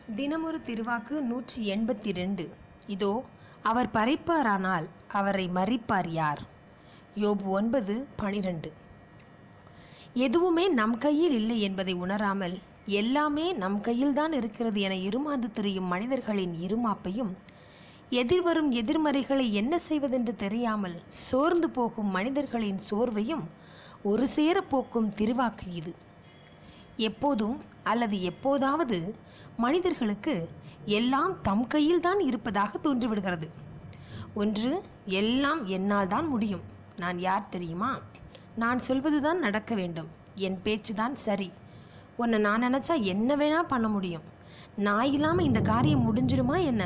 தினமொரு திருவாக்கு நூற்றி எண்பத்தி ரெண்டு இதோ அவர் பறைப்பாரானால் அவரை மறிப்பார் யார் யோபு ஒன்பது பனிரெண்டு எதுவுமே நம் கையில் இல்லை என்பதை உணராமல் எல்லாமே நம் கையில்தான் இருக்கிறது என இருமாந்து திரியும் மனிதர்களின் இருமாப்பையும் எதிர்வரும் எதிர்மறைகளை என்ன செய்வதென்று தெரியாமல் சோர்ந்து போகும் மனிதர்களின் சோர்வையும் ஒரு சேர போக்கும் திருவாக்கு இது எப்போதும் அல்லது எப்போதாவது மனிதர்களுக்கு எல்லாம் தம் கையில்தான் இருப்பதாக தோன்றிவிடுகிறது ஒன்று எல்லாம் என்னால் தான் முடியும் நான் யார் தெரியுமா நான் சொல்வதுதான் நடக்க வேண்டும் என் பேச்சு தான் சரி உன்னை நான் நினச்சா என்ன வேணா பண்ண முடியும் நான் இல்லாமல் இந்த காரியம் முடிஞ்சிருமா என்ன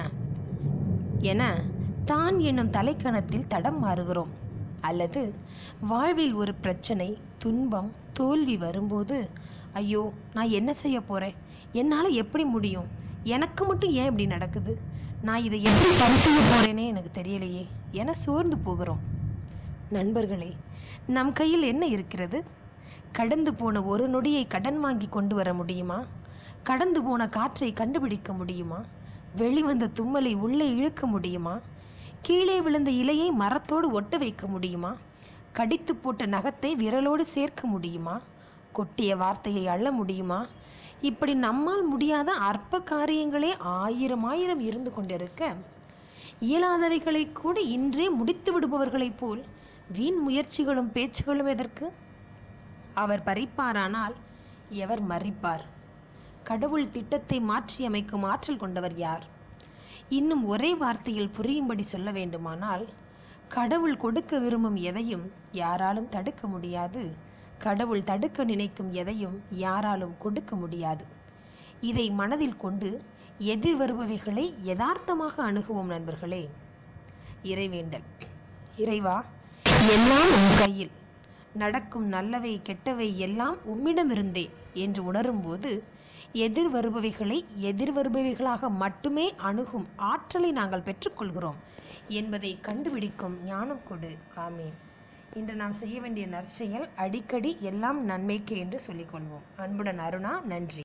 என தான் என்னும் தலைக்கணத்தில் தடம் மாறுகிறோம் அல்லது வாழ்வில் ஒரு பிரச்சனை துன்பம் தோல்வி வரும்போது ஐயோ நான் என்ன செய்ய போகிறேன் என்னால் எப்படி முடியும் எனக்கு மட்டும் ஏன் இப்படி நடக்குது நான் இதை எப்படி சரி செய்ய போகிறேனே எனக்கு தெரியலையே என சோர்ந்து போகிறோம் நண்பர்களே நம் கையில் என்ன இருக்கிறது கடந்து போன ஒரு நொடியை கடன் வாங்கி கொண்டு வர முடியுமா கடந்து போன காற்றை கண்டுபிடிக்க முடியுமா வெளிவந்த தும்மலை உள்ளே இழுக்க முடியுமா கீழே விழுந்த இலையை மரத்தோடு ஒட்ட வைக்க முடியுமா கடித்து போட்ட நகத்தை விரலோடு சேர்க்க முடியுமா கொட்டிய வார்த்தையை அள்ள முடியுமா இப்படி நம்மால் முடியாத அற்ப காரியங்களே ஆயிரம் ஆயிரம் இருந்து கொண்டிருக்க இயலாதவைகளை கூட இன்றே முடித்து விடுபவர்களைப் போல் வீண் முயற்சிகளும் பேச்சுகளும் எதற்கு அவர் பறிப்பாரானால் எவர் மறிப்பார் கடவுள் திட்டத்தை மாற்றி அமைக்கும் ஆற்றல் கொண்டவர் யார் இன்னும் ஒரே வார்த்தையில் புரியும்படி சொல்ல வேண்டுமானால் கடவுள் கொடுக்க விரும்பும் எதையும் யாராலும் தடுக்க முடியாது கடவுள் தடுக்க நினைக்கும் எதையும் யாராலும் கொடுக்க முடியாது இதை மனதில் கொண்டு எதிர் வருபவைகளை யதார்த்தமாக அணுகுவோம் நண்பர்களே இறைவேண்டல் இறைவா எல்லாம் உன் கையில் நடக்கும் நல்லவை கெட்டவை எல்லாம் உம்மிடமிருந்தே என்று உணரும்போது எதிர் வருபவைகளை எதிர் வருபவைகளாக மட்டுமே அணுகும் ஆற்றலை நாங்கள் பெற்றுக்கொள்கிறோம் என்பதை கண்டுபிடிக்கும் ஞானம் கொடு ஆமீன் இன்று நாம் செய்ய வேண்டிய நற்செயல் அடிக்கடி எல்லாம் நன்மைக்கு என்று சொல்லிக்கொள்வோம் அன்புடன் அருணா நன்றி